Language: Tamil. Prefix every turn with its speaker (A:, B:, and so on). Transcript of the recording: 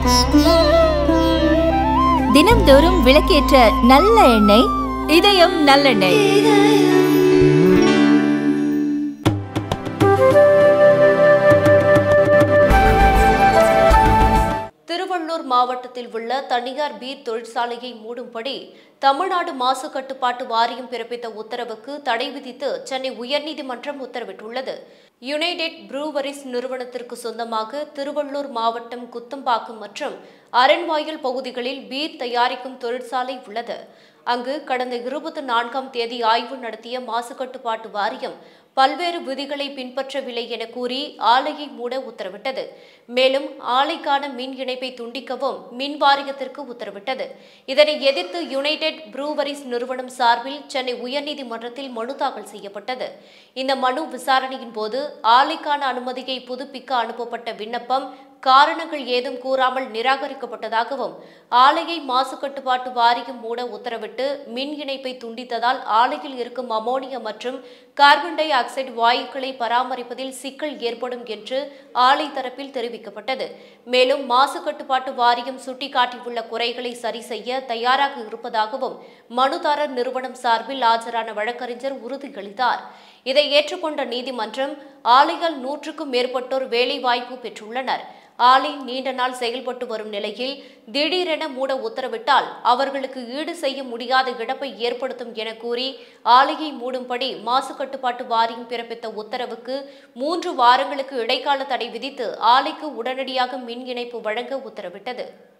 A: தினம்தோறும் விளக்கேற்ற நல்ல எண்ணெய் இதயம் நல்லெண்ணெய்
B: திருவள்ளூர் மாவட்டத்தில் உள்ள தனியார் பீர் தொழிற்சாலையை மூடும்படி தமிழ்நாடு மாசு கட்டுப்பாட்டு வாரியம் பிறப்பித்த உத்தரவுக்கு தடை விதித்து சென்னை உயர்நீதிமன்றம் உத்தரவிட்டுள்ளது யுனைடெட் ப்ரூவரிஸ் நிறுவனத்திற்கு சொந்தமாக திருவள்ளூர் மாவட்டம் குத்தம்பாக்கம் மற்றும் அரண்வாயில் பகுதிகளில் பீர் தயாரிக்கும் தொழிற்சாலை உள்ளது அங்கு கடந்த இருபத்தி நான்காம் தேதி ஆய்வு நடத்திய மாசு கட்டுப்பாட்டு வாரியம் பல்வேறு விதிகளை பின்பற்றவில்லை என கூறி ஆலையை மூட உத்தரவிட்டது மேலும் ஆலைக்கான மின் இணைப்பை துண்டிக்கவும் மின் வாரியத்திற்கு உத்தரவிட்டது இதனை எதிர்த்து யுனைடெட் ப்ரூவரிஸ் நிறுவனம் சார்பில் சென்னை உயர்நீதிமன்றத்தில் மனு தாக்கல் செய்யப்பட்டது இந்த மனு விசாரணையின் போது ஆலைக்கான அனுமதியை புதுப்பிக்க அனுப்பப்பட்ட விண்ணப்பம் காரணங்கள் ஏதும் கூறாமல் நிராகரிக்கப்பட்டதாகவும் ஆலையை மாசு கட்டுப்பாட்டு வாரியம் மூட உத்தரவிட்டு மின் இணைப்பை துண்டித்ததால் ஆலையில் இருக்கும் அமோனியா மற்றும் கார்பன் டை ஆக்சைடு வாயுக்களை பராமரிப்பதில் சிக்கல் ஏற்படும் என்று ஆலை தரப்பில் தெரிவிக்கப்பட்டது மேலும் மாசு கட்டுப்பாட்டு வாரியம் சுட்டிக்காட்டியுள்ள குறைகளை சரி செய்ய தயாராக இருப்பதாகவும் மனுதாரர் நிறுவனம் சார்பில் ஆஜரான வழக்கறிஞர் உறுதியளித்தார் இதை ஏற்றுக்கொண்ட நீதிமன்றம் ஆலைகள் நூற்றுக்கும் மேற்பட்டோர் வேலைவாய்ப்பு பெற்றுள்ளனர் ஆலை நீண்ட நாள் செயல்பட்டு வரும் நிலையில் திடீரென மூட உத்தரவிட்டால் அவர்களுக்கு ஈடு செய்ய முடியாத இழப்பை ஏற்படுத்தும் என கூறி ஆலையை மூடும்படி மாசு கட்டுப்பாட்டு வாரியம் பிறப்பித்த உத்தரவுக்கு மூன்று வாரங்களுக்கு இடைக்கால தடை விதித்து ஆலைக்கு உடனடியாக மின் இணைப்பு வழங்க உத்தரவிட்டது